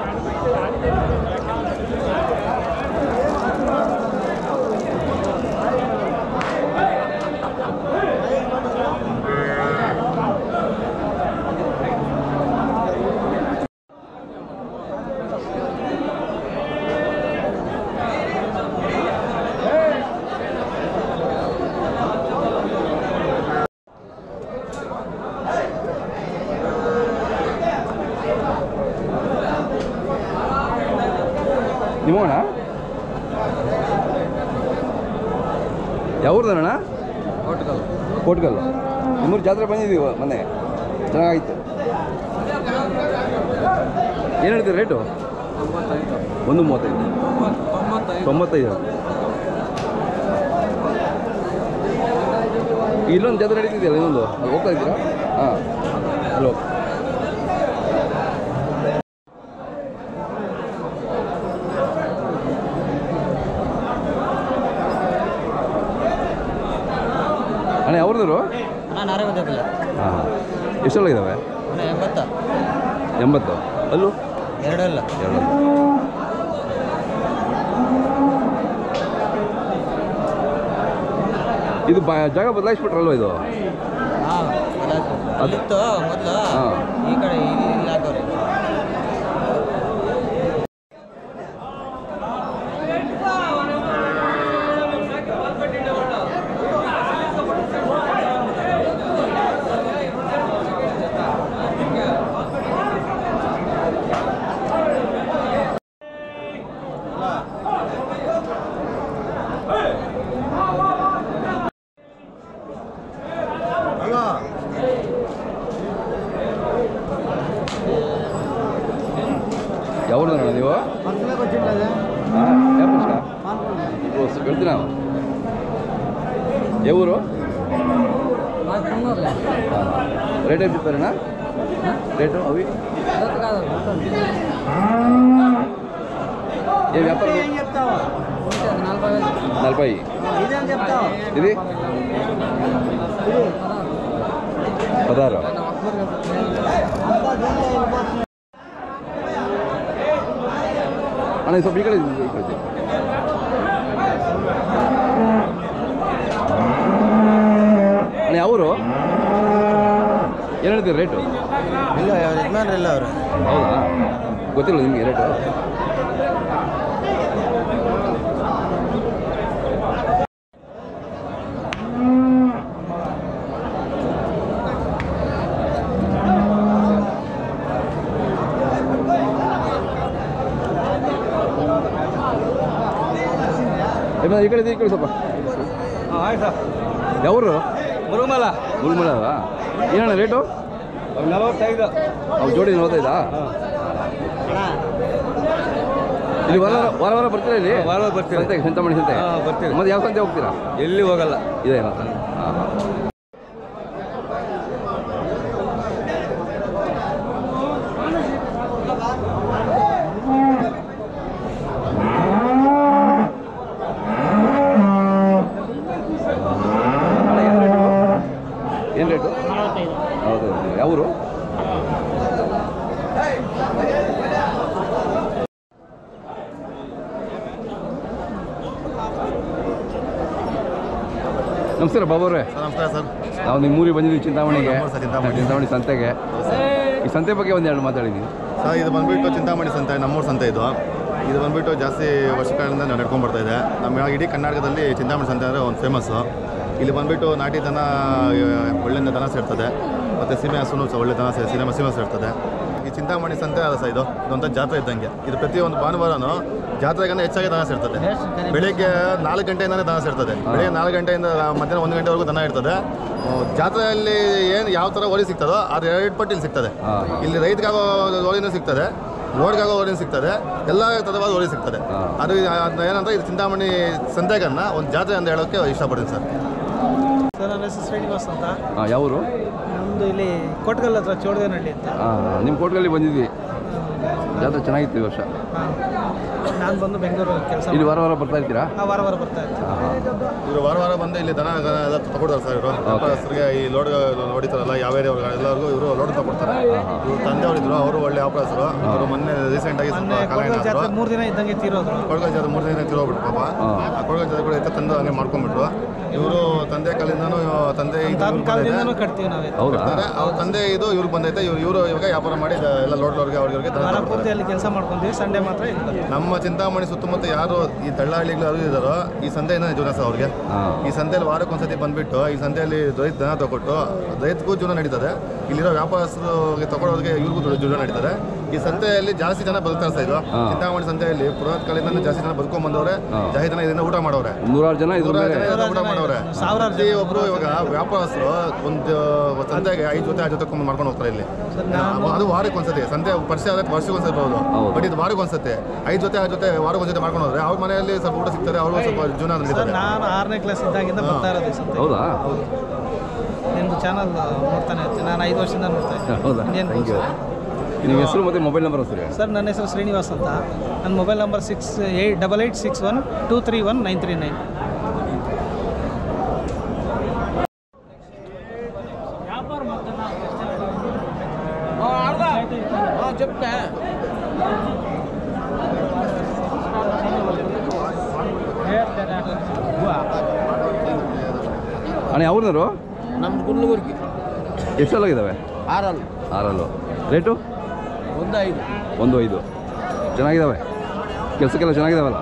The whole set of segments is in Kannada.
ನಿಮ್ಮಣ್ಣ ಯಾವ್ರದಣ್ಣ ಕೋಟ್ಗಲ್ಲು ನಿಮ್ಮೂರು ಜಾತ್ರೆ ಬಂದಿದ್ದೀವಿ ಮೊನ್ನೆ ಚೆನ್ನಾಗಿತ್ತು ಏನು ಹೇಳ್ತೀರಿ ರೇಟು ಒಂದು ಮೂವತ್ತೈದು ತೊಂಬತ್ತೈದು ಇಲ್ಲೊಂದು ಜಾತ್ರೆ ನಡೀತಿದೆಯಲ್ಲ ಇನ್ನೊಂದು ಅಲ್ಲಿ ಹೋಗ್ತಾ ಇದ್ದೀರಾ ಹಾಂ ಹಲೋ ಅಣ್ಣ ಯಾವ್ರದ್ರು ಅಣ್ಣ ನಾರೇ ಗೊತ್ತಾಗಿಲ್ಲ ಹಾಂ ಎಷ್ಟೆಲ್ಲ ಇದ್ದಾವೆ ಅಣ್ಣ ಎಂಬತ್ತ ಎಂಬತ್ತು ಅಲ್ಲೂ ಎರಡಲ್ಲ ಎರಡು ಇದು ಬ ಜಾಗ ಬದಲಾಯಿಸ್ಬಿಟ್ರಲ್ವ ಇದು ಹಾಂ ಅದಿತ್ತು ಮೊದಲು ಹಾ. ಈ ಕಡೆ ಇಲ್ಲಿ ಇಲ್ಲಿ ಹಾಕವ್ರೆ ಯಾವ್ದಣ್ಣ ನೀವು ಹಾಂ ಯಾವ ಪ್ರಶ್ನೆ ಓ ಹೇಳ್ತೀನಿ ನಾವು ಯಾವ ಊರು ರೇಟ್ ಎಷ್ಟು ಇರ್ತಾರಣ್ಣ ರೇಟು ಅವಿ ఏ వ్యాపారం నలభై ఇది పదహారు ಅಣ್ಣ ಸ್ವಲ್ಪ ಈ ಕಡೆ ಈ ಕಡೆ ಇದೆ. ಅಣ್ಣ ಯಾವರು ಏನು ಹೇಳ್ತೀರಿ ರೇಟು ಇಲ್ಲ ಯಜಮಾನ್ರು ಇಲ್ಲ ಅವರು ಹೌದಾ ಗೊತ್ತಿಲ್ಲ ನಿಮಗೆ ರೇಟು ಏ, ಬಾ, ಈ ಕಡೆ ಇದೆ, ಈ ಕಡೆ ಸ್ವಲ್ಪ ಆಯ್ತಾ ಯಾವರು ಮುರುಮಲ ಗುಲ್ಮಲ ಏನಣ್ಣ ರೇಟು ನಲವತ್ತೈದು ಅವು ಜೋಡಿ ನಲವತ್ತೈದಾ ಇಲ್ಲಿ ವಾರ ವಾರ ವಾರ ವಾರ ಬರ್ತೀರಾ ಇಲ್ಲಿ ವಾರ ವಾರ ಬರ್ತೀವಿ. ಸಂತೆಗೆ ಚಿಂತಾಮಣಿ ಸಂತೆ ಹಾ, ಬರ್ತೀವಿ. ಮತ್ತೆ ಯಾವ ಸಂತೆ ಹೋಗ್ತೀರಾ ಎಲ್ಲಿ ಹೋಗಲ್ಲ ಇದೆ ಹಾಂ ಹಾಂ ಏನು ರೇಟು ಹೌದು ಯಾವ ಊರು ನಮಸ್ಕಾರ ಬಾಬು ಅವರೇ ನಮಸ್ಕಾರ ಸರ್ ನಾವು ನಿಮ್ಮ ಊರಿಗೆ ಬಂದಿದ್ದೀವಿ ಚಿಂತಾಮಣಿಗೆ ನಮಸ್ಕಾರ ಸರ್, ಚಿಂತಾಮಣಿ. ಚಿಂತಾಮಣಿ ಸಂತೆಗೆ ಈ ಸಂತೆ ಬಗ್ಗೆ ಒಂದು ಎರಡು ಮಾತಾಡಿದ್ದೀನಿ ಸರ್ ಇದು ಬಂದ್ಬಿಟ್ಟು ಚಿಂತಾಮಣಿ ಸಂತೆ ನಮ್ಮೂರು ಸಂತೆ ಇದು ಇದು ಬಂದ್ಬಿಟ್ಟು ಜಾಸ್ತಿ ವರ್ಷಗಳಿಂದ ನಡ್ಕೊಂಡು ಬರ್ತಾ ಇದೆ ನಮ್ಮ ಇಡೀ ಕರ್ನಾಟಕದಲ್ಲಿ ಚಿಂತಾಮಣಿ ಸಂತೆ ಅಂದರೆ ಒಂದು ಫೇಮಸ್ಸು ಇಲ್ಲಿ ಬಂದ್ಬಿಟ್ಟು ನಾಟಿ ದನ ಆ, ಒಳ್ಳೆಯಿಂದ ದನ ಸೇರ್ತದೆ ಮತ್ತು ಸೀಮೆ ಹಸುನು ಸಹ ಒಳ್ಳೆ ದನ ಸೇ ಸಿನಿಮಾ ಸೀಮೆ ಸೇರ್ತದೆ ಈ ಚಿಂತಾಮಣಿ ಸಂತೆ ಅಲ್ಲ ಸರ್ ಇದು ಇದೊಂಥ ಜಾತ್ರೆ ಇದ್ದಂಗೆ ಇದು ಪ್ರತಿಯೊಂದು ಭಾನುವಾರನೂ ಜಾತ್ರೆಗನ್ನ ಹೆಚ್ಚಾಗಿ ದನ ಸೇರ್ತದೆ ಬೆಳಿಗ್ಗೆ ನಾಲ್ಕು ಗಂಟೆಯಿಂದನೇ ದನ ಸೇರ್ತದೆ ಬೆಳಿಗ್ಗೆ ನಾಲ್ಕು ಗಂಟೆಯಿಂದ ಮಧ್ಯಾಹ್ನ ಒಂದು ಗಂಟೆವರೆಗೂ ದನ ಇರ್ತದೆ ಆ, ಜಾತ್ರೆಯಲ್ಲಿ ಏನು ಯಾವ ಥರ ಓರಿ ಸಿಗ್ತದೋ ಅದು ಎರಡು ಪಟ್ಟು ಇಲ್ಲಿ ಸಿಗ್ತದೆ ಹಾಂ ಇಲ್ಲಿ ರೈತಗಾಗೋ ಓರಿನೂ ಸಿಗ್ತದೆ ರೋಡ್ಗಾಗೋ ಓರಿನೂ ಸಿಗ್ತದೆ ಎಲ್ಲ ಥರವಾದ ಓರಿ ಸಿಗ್ತದೆ ಹಾ. ಅದು ಅದ್ನ ಏನಂತ ಇದು ಚಿಂತಾಮಣಿ ಸಂತೆಗನ್ನ ಒಂದು ಜಾತ್ರೆ ಅಂತ ಹೇಳೋಕ್ಕೆ ಇಷ್ಟಪಡ್ತೀನಿ ಸರ್ ಸರ್ ನನ್ನ ಹೆಸರು ಶ್ರೀನಿವಾಸ್ ಅಂತ ಹಾಂ ಯಾವ ಊರು ನಮ್ಮದು ಇಲ್ಲಿ ಕೊಟ್ಗಲ್ ಹತ್ರ ಚೋಡಗನಹಳ್ಳಿ ಅಂತ ಹಾಂ ನಿಮ್ಮ ಕೋಟ್ಗಲ್ಲಿ ಬಂದಿದ್ವಿ ಜಾತ್ರೆ ಚೆನ್ನಾಗಿತ್ತು ಈ ವರ್ಷ ನಾನು ಬಂದು ಬೆಂಗಳೂರು ಕೆಲಸ ಇಲ್ಲಿ ವಾರ ವಾರ ಬರ್ತಾ ಇರ್ತೀರಾ ವಾರ ವಾರ ಬರ್ತಾ ಇರ್ತೀನಿ ಹಾಂ ಹಾಂ ಇವರು ವಾರ ವಾರ ಬಂದು ಇಲ್ಲಿ ದನ ಎಲ್ಲ ತಗೊಡ್ತಾರೆ ಸರ್ ಇವರು ವ್ಯಾಪಾರಸ್ಥರಿಗೆ ಈ ಲೋಡ್ ಹೊಡಿತಾರಲ್ಲ ಯಾವ ಏರಿಯಾ ಎಲ್ಲರಿಗೂ ಇವರು ಲೋಡ್ ತಗೊಡ್ತಾರೆ ಇವ್ರ ತಂದೆಯವರು ಇದ್ರು ಅವರು ಒಳ್ಳೆ ವ್ಯಾಪಾರಸ್ಥರು ಅವರು ಮೊನ್ನೆ ರೀಸೆಂಟ್ ಆಗಿ ಮೊನ್ನೆ ಸ್ವಲ್ಪ ಕಾಲ ಕೊಡಗಲ್ ಜಾತ್ರೆ ಏನಾದ್ರು ಮೂರು ದಿನ ಇದ್ದಂಗೆ ತೀರೋದ್ರು ಕೊಡಗಲ್ ಜಾತ್ರೆ ಮೂರು ದಿನ ತಿರೋಗ್ಬಿಟ್ಟು ಪಾಪ ಆ ಕೊಡಗಲ್ ಜಾತ್ರೆ ಕೂಡ ಎತ್ತ ತಂದು ಹಂಗೆ ಮಾಡ್ಕೊಂಡ್ಬಿಟ್ರು ಇವರು ತಂದೆ ಕಾಲಿಂದನೂ ತಂದೆ ಇದು ತನ್ನ ಇವ್ರಿಗೆ ಕಾಲದಿಂದನೂ ಬಂದೈತೆ. ಕಟ್ತೀವಿ ನಾವೇ ಹೌದಾ ಇರ್ತಾರೆ. ಅವ್ರ ತಂದೆ ಇದು ಇವ್ರಿಗೆ ಬಂದೈತೆ ಇವ್ರು ಇವರು ಇವಾಗ ವ್ಯಾಪಾರ ಮಾಡಿ ದ- ಎಲ್ಲ ಲೋಡ್ ಲೋಡ್ಗೆ ಅವ್ರಿಗೆ ಅವ್ರಿಗೆ ದನ ವಾರ ಕೊಡ್ತಾರೆ. ಪೂರ್ತಿ ಅಲ್ಲಿ ಕೆಲಸ ಮಾಡ್ಕೊಂತೀವಿ ಸಂಡೇ ಮಾತ್ರ ಇಲ್ಲಿ ಬರ್ತೀವಿ. ನಮ್ಮ ಚಿಂತಾಮಣಿ ಸುತ್ತಮುತ್ತ ಯಾರು ಈ ದಳ್ಳಾಳಿಗಳು ಯಾರು ಇದ್ದಾರೋ ಈ ಸಂತೆಯಿಂದ ಜೀವನ ಸಹ ಅವ್ರಿಗೆ ಹಾಂ ಈ ಸಂತೆಯಲ್ಲಿ ವಾರಕ್ಕೆ ಒಂದ್ಸತಿ ಬಂದ್ಬಿಟ್ಟು ಈ ಸಂತೆಯಲ್ಲಿ ರೈತ ದನ ತಗೊಟ್ಟು ರೈತಗೂ ಜೀವನ ನಡೀತದೆ ಇಲ್ಲಿರೋ ವ್ಯಾಪಾರಸ್ಥರಿಗೆ ತಗೊಳ್ಳೋರಿಗೆ ಇವ್ರಿಗೂ ದೊಡ್ಡ ಜೀವನ ನಡೀತದೆ ಈ ಸಂತೆಯಲ್ಲಿ ಜಾಸ್ತಿ ಜನ ಬದುಕ್ತಾ ಸರ್ ಇದು ಹಾ. ಚಿಂತಾಮಣಿ ಸಂತೆಯಲ್ಲಿ ಪುರಾತ ಕಾಲದಿಂದ ಜಾಸ್ತಿ ಜನ ಬದುಕೊಂಡ್ ಬಂದವ್ರೆ ಹಾ. ಜಾಸ್ತಿ ಜನ ಇದನ್ನ ಊಟ ಮಾಡವ್ರೆ ನೂರಾರು ಜನ ಇದ್ರ ನೂರಾರು ಮೇಲೆ ಜನ ಇದನ್ನ ಊಟ ಜನ ಮಾಡವ್ರೆ ಇದ್ದಾರೆ. ಸಾವಿರಾರು ಜನ. ಒಬ್ರು ಇವಾಗ ವ್ಯಾಪಾರಸ್ಥರು ಒಂದು ಸಂತೆಗೆ ಐದು ಜೊತೆ ಐದು ಜೊತೆ ಮಾಡ್ಕೊಂಡು ಹೋಗ್ತಾರೆ ಇಲ್ಲಿ ಅದು ವಾರಕ್ಕೆ ಒಂದ್ಸತಿ ಸಂತೆ ಪರಿಚಯ ಆದ್ರೆ ವರ್ಷಕ್ಕೆ ಒಂದ್ಸತಿ ಬರೋದು ಹೌದು. ಬಟ್ ಇದು ವಾರಕ್ಕೆ ಒಂದ್ಸತಿ ಐದು ಜೊತೆ ಐದು ಜೊತೆ ವಾರಕ್ಕೆ ಒಂದ್ಸತಿ ಮಾಡ್ಕೊಂಡು ಹೋದ್ರೆ ಅವ್ರ ಮನೆಯಲ್ಲಿ ಸ್ವಲ್ಪ ಊಟ ಸಿಗ್ತಾರೆ ಅವ್ರಿಗೂ ಸ್ವಲ್ಪ ಜೀವನ ಸರ್ ನಡೀತದೆ ನಾನು ಆರನೇ ಕ್ಲಾಸ್ ಇದ್ದಾಗಿಂದ ಬರ್ತಾ ಇರೋದು ಈ ಸಂತೆ ಹೌದಾ ನಿಮ್ಮದು ಚಾನಲ್ ನೋಡ್ತಾನೆ ಇರ್ತೀನಿ ನಾನು ಐದು ವರ್ಷದಿಂದ ನೋಡ್ತಾ ಇದ್ದೀನಿ ಹೌದಾ ಇಂಡಿಯನ್ ಥ್ಯಾಂಕ್ ಯು ನಿಮ್ಮ ಹೆಸರು ಮತ್ತು ಮೊಬೈಲ್ ನಂಬರ್ ಸರಿ ಸರ್ ನನ್ನ ಹೆಸರು ಶ್ರೀನಿವಾಸ್ ಅಂತ ನನ್ನ mobile number six eight double eight six one two three one nine three nine చెప్తా ಅಣ್ಣ ಯಾವ್ರన్నారు ನಮ್ದು ಗುಂಡ್ಲೂರಿಗೆ ಎಷ್ಟೆಲ್ಲಾಗಿದ್ದಾವೆ ಆರಲ್ಲ ಆರಲ್ಲು ರೇಟು ಒಂದು ಐದು ಒಂದು ಐದು ಚೆನ್ನಾಗಿದ್ದಾವೆ ಕೆಲಸಕ್ಕೆಲ್ಲ ಚೆನ್ನಾಗಿದ್ದಾವಲ್ಲ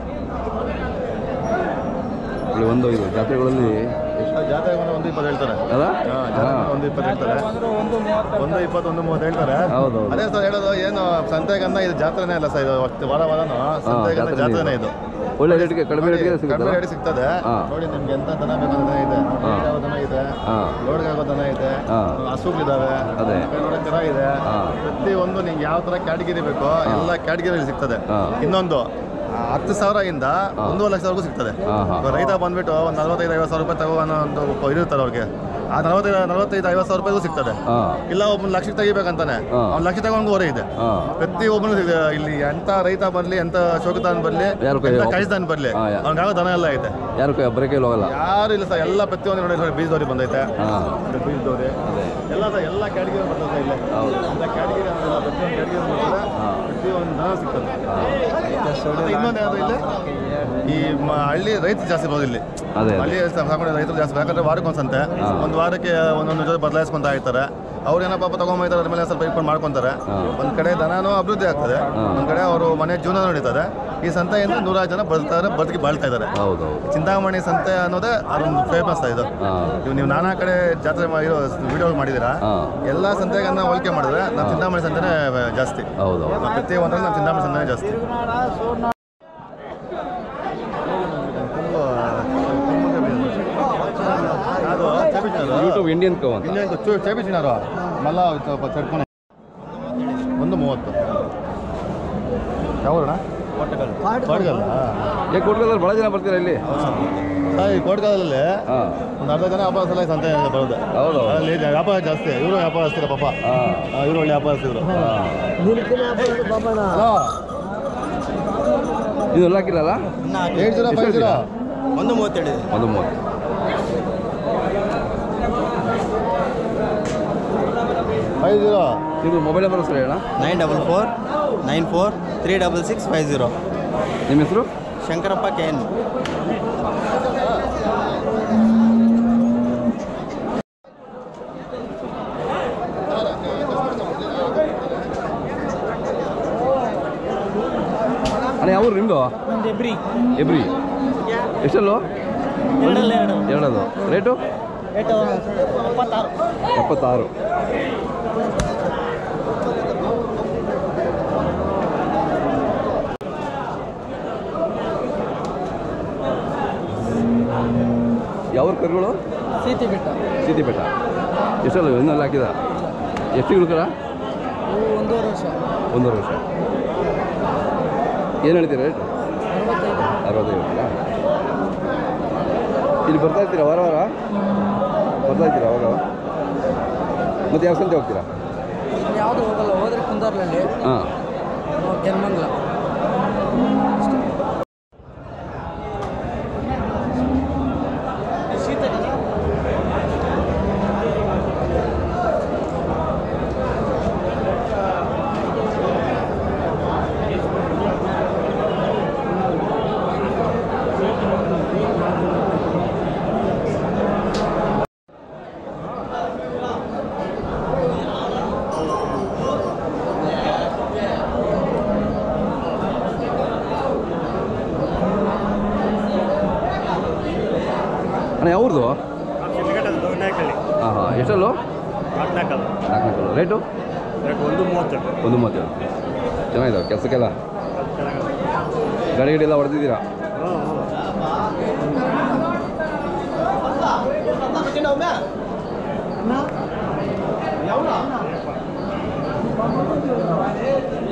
ಇಲ್ಲಿ ಒಂದು ಐದು ಜಾತ್ರೆಗಳಲ್ಲಿ ಜಾತ್ರೆ ಬಂದ್ರೆ ಒಂದು ಇಪ್ಪತ್ತು ಹೇಳ್ತಾರೆ ಅಲ್ಲ ಹಾ, ಜಾತ್ರೆ ಬಂದ್ರೆ ಒಂದು ಇಪ್ಪತ್ತು ಹೇಳ್ತಾರೆ ಒಂದು ಇಪ್ಪತ್ತು ಒಂದು ಮೂವತ್ತು ಹೇಳ್ತಾರೆ ಹೌದು, ಹೌದು. ಅದೇ ಸರ್ ಹೇಳೋದು ಏನು ಸಂತೆಗನ್ನ ಇದು ಜಾತ್ರೆನೇ ಅಲ್ಲ ಸರ್ ಇದು ಒಟ್ಟು ವಾರ ವಾರನು ಸಂತೆಗನ್ನ ಜಾತ್ರೆನೇ ಜಾತ್ರೆನೇ ಇದು. ಇದು ಒಳ್ಳೆ ರೇಟ್ಗೆ ಕಡಿಮೆ ರೇಟ್ಗೆ ಕಡಿಮೆ ಸಿಗುತ್ತಲ್ಲ ರೇಟ್ ಸಿಗ್ತದೆ ಹಾ. ನೋಡಿ ನಿಮ್ಗೆ ಎಂತ ದನ ಬೇಕು ದನ ಇದೆ ಹಾ. ಯಾವ ದನ ಇದೆ ಹಾ. ಲೋಡ್ಗೆ ಆಗೋ ದನ ಇದೆ ಹಾ. ಹಸುಗಳಿದಾವೆ ಅದೇ. ನೋಡೋ ತರ ಇದೆ ಹಾ. ಪ್ರತಿ ಒಂದು ನಿಮ್ಗೆ ಯಾವ ತರ ಕ್ಯಾಟಗಿರಿ ಬೇಕೋ ಎಲ್ಲ ಕ್ಯಾಟಗಿರಿ ಸಿಗ್ತದೆ ಹಾ. ಇನ್ನೊಂದು ಆ, ಹತ್ತು ಸಾವಿರದಿಂದ ಒಂದೂವರೆ ಲಕ್ಷವರೆಗೂ ಸಿಗ್ತದೆ ಹಾ, ಹಾ. ಇವಾಗ ರೈತ ಬಂದ್ಬಿಟ್ಟು ಒಂದು ನಲವತ್ತೈದು ಐವತ್ತು ಸಾವಿರ ರೂಪಾಯಿ ತಗೋ ಅನ್ನೋ ಒಂದು ಇದಿರ್ತಾರೆ ಅವ್ರಿಗೆ ಆ ನಲವತ್ತೈದು ನಲವತ್ತೈದು ಐವತ್ತು ಸಾವಿರ ರೂಪಾಯಿಗೂ ಸಿಗ್ತದೆ ಹಾಂ ಇಲ್ಲ ಒಬ್ಬನ ಲಕ್ಷಕ್ಕೆ ತೆಗಿಬೇಕಂತಾನೆ ಹಾ. ಅವ್ನು ಲಕ್ಷ ತಗೊಂಡು ಹೊರ ಇದೆ ಹಾಂ ಪ್ರತಿ ಒಬ್ಬನು ಇಲ್ಲಿ ಎಂತ ರೈತ ಬರ್ಲಿ ಎಂತ ಶೋಕದಾನ್ ಬರ್ಲಿ ಯಾರು ಕೈ- ಎಂತ ಕೈಸ್ದಾನ್ ಬರ್ಲಿ ಹಾ, ಯಾ- ಅವ್ನಿಗಾಗೋ ದನ ಎಲ್ಲ ಐತೆ ಯಾರು ಕೈ ಒಬ್ಬರೇ ಕೈಲಿ ಹೋಗಲ್ಲ ಯಾರು ಇಲ್ಲ ಸರ್ ಎಲ್ಲ ಪ್ರತಿಯೊಂದು ನೋಡಿ ನೋಡಿ ಬೀಜದವ್ರಿಗೆ ಬಂದೈತೆ ಹಾಂ ಬೀಜದವ್ರಿ ಅದೇ ಎಲ್ಲ ಸರ್ ಎಲ್ಲ ಕ್ಯಾಟಗಿರಿ ಬರ್ತದೆ ಸರ್ ಇಲ್ಲೇ ಹೌದು ಎಲ್ಲ ಕ್ಯಾಟಗಿರಿ ಅನ್ನೋದಿಲ್ಲ ಪ್ರತಿಯೊಂದು ಕ್ಯಾಟಗಿರಿ ಬರ್ತದೆ ಹಾ. ಪ್ರತಿಯೊಂದು ದನ ಸಿಗ್ತದೆ ಮತ್ತೆ ಇನ್ನೊಂದು ಯಾವುದು ಇಲ್ಲಿ ಈ ಮ- ಹಳ್ಳಿ ರೈತ ಜಾಸ್ತಿ ಬರೋದು ಇಲ್ಲಿ ಅದೇ ಅದೇ ಹಳ್ಳಿ ಸಾಕೊಂಡು ರೈತರು ಜಾಸ್ತಿ ಯಾಕಂದ್ರೆ ವಾರಕ್ಕೆ ಒಂದು ಸಂತೆ ಒಂದು ವಾರಕ್ಕೆ ಒಂದೊಂದು ಜೊತೆ ಬದಲಾಯಿಸ್ಕೊಂತ ಇರ್ತಾರೆ ಅವ್ರು ಏನೋ ಪಾಪ ತಗೊಂಬೈತಾರೆ ಅದ್ರ ಮೇಲೆ ಸ್ವಲ್ಪ ಇಟ್ಕೊಂಡು ಮಾಡ್ಕೊಂತಾರೆ ಒಂದ್ ಕಡೆ ದನನೂ ಅಭಿವೃದ್ಧಿ ಆಗ್ತದೆ ಒಂದ್ ಕಡೆ ಅವರು ಮನೆ ಜೀವನ ನಡೀತದೆ ಈ ಸಂತೆಯಿಂದ ನೂರಾರು ಜನ ಬರ್ತಾರೆ ಬದುಕಿ ಬಾಳ್ತಾ ಇದ್ದಾರೆ ಹೌದು ಹೌದು ಚಿಂತಾಮಣಿ ಸಂತೆ ಅನ್ನೋದೇ ಅದೊಂದು ಫೇಮಸ್ ಇದು ಹಾಂ ಇವ್ ನೀವು ನಾನಾ ಕಡೆ ಜಾತ್ರೆ ಮಾಡಿರೋ ವಿಡಿಯೋ ಮಾಡಿದ್ದೀರಾ ಹಾಂ ಎಲ್ಲ ಎಲ್ಲ ಸಂತೆಗನ್ನ ಹೋಲಿಕೆ ಮಾಡಿದ್ರೆ ನಮ್ಮ ಚಿಂತಾಮಣಿ ಸಂತೆನೇ ಜಾಸ್ತಿ ಹೌದು ಹೌದು ಪ್ರತಿ ಒಂದ್ರಲ್ಲಿ ನಮ್ಮ ಚಿಂತಾಮಣಿ ಸಂತೆನೇ ಜಾಸ್ತಿ ಅದು ಚೇಪಿಚಿನಾರು. ಯೂಟ್ಯೂಬ್ ಇಂಡಿಯನ್ ಕವ್ ಅಂತ ಇನ್ನೊಂದು ಚೂ- ಚೇಪಿಚಿನಾರು ಮಲ್ಲ ಸ್ವಲ್ಪ ಚಡ್ಕೊಂಡು ಒಂದು ಮೂವತ್ತು ಯಾವೂರಣ ಕೋಟ್ಗಲ್ಲ ಏ ಕೊಟ್ಕಲ್ದಲ್ಲಿ ಭಾಳ ಜನ ಬರ್ತೀರಾ ಇಲ್ಲಿ ಸರ್ ಈ ಕೋಟ್ಗಲ್ಲಲ್ಲಿ ಹಾಂ ಒಂದು ಅರ್ಧ ಜನ ವ್ಯಾಪಾರ ಸಲ ಸಂತೆ ಬರೋದು ಹೌದು ಅಲ್ಲಿ ವ್ಯಾಪಾರ ಜಾಸ್ತಿ ಇವರು ವ್ಯಾಪಾರಸ್ತಿರ ಪಾಪ ಹಾಂ ಇವರು ಒಳ್ಳೆ ವ್ಯಾಪಾರಸ್ತಿದ್ರು ಹಲೋ ಇದು ಎಲ್ಲ ಹಾಕಿರಲ್ಲ ಏಟ್ ಜೀರೋ ಫೈವ್ ಜೀರೋ ಒಂದು ಮೂವತ್ತೆರಡು ಒಂದು ಮೂವತ್ತು ಫೈವ್ ಜೀರೋ ಇದು ಮೊಬೈಲ್ ನಂಬರ್ ಸರಿ ಹೇಳ nine double four nine four three double six five zero ನಿಮ್ಮ ಹೆಸರು ಶಂಕರಪ್ಪ ಕೆ ಎನ್ ಅಣ್ಣ ಯಾವ ನಿಮ್ಮದು ಒಂದು ಎಬ್ರಿ ಎಬ್ರಿ ಎಷ್ಟಲ್ಲು ಎರಡಲ್ಲ ಎರಡು ಎರಡದು ರೇಟು ಏಟು ಎಪ್ಪತ್ತಾರು ಎಪ್ಪತ್ತಾರು ಯಾವ ಕರುಗಳು ಸೀತಿ ಬೆಟ್ಟ ಸೀತಿ ಬೆಟ್ಟ ಎಷ್ಟಲ್ಲ ಇನ್ನೆಲ್ಲ ಹಾಕಿದ ಎಷ್ಟು ತಿಂಗಳು ಕರ ಇವು ಒಂದೂವರೆ ವರ್ಷ ಒಂದೂವರೆ ವರ್ಷ ಏನು ಹೇಳ್ತೀರಾ ರೇಟು ಅರವತ್ತೈದು ಅರವತ್ತೈದು ವರ್ಷ ಇಲ್ಲಿ ಬರ್ತಾ ಇರ್ತೀರಾ ವಾರ ವಾರ ಬರ್ತಾ ಇರ್ತೀರಾ ಅವಾಗ ಮತ್ತೆ ಯಾವ ಸಂತೆ ಹೋಗ್ತೀರಾ ಯಾವುದು ಹೋಗಲ್ಲ ಹೋದ್ರೆ ಕುಂದಾರ್ಲಲ್ಲಿ ಹಾಂ ಕೆನ್ಮಂಗ್ಲ ಅಣ್ಣ ಯಾವ್ದು ದೊಡ್ಡನಾಕಲ್ಲಿ ಹಾಂ ಹಾಂ ಎಷ್ಟಲ್ಲೂ ನಾಲ್ಕನಾಕಲ್ಲ ನಾಲ್ಕು ನಾಲ್ಕು ರೇಟು ಒಂದು ಮೂವತ್ತು ಒಂದು ಮೂವತ್ತೇಳು ಚೆನ್ನಾಗಿದ್ದಾವೆ ಕೆಲಸಕ್ಕೆಲ್ಲ ಗಾಡಿ ಗಿಡಿ ಎಲ್ಲ ಹೊಡೆದಿದ್ದೀರಾ ಯಾವ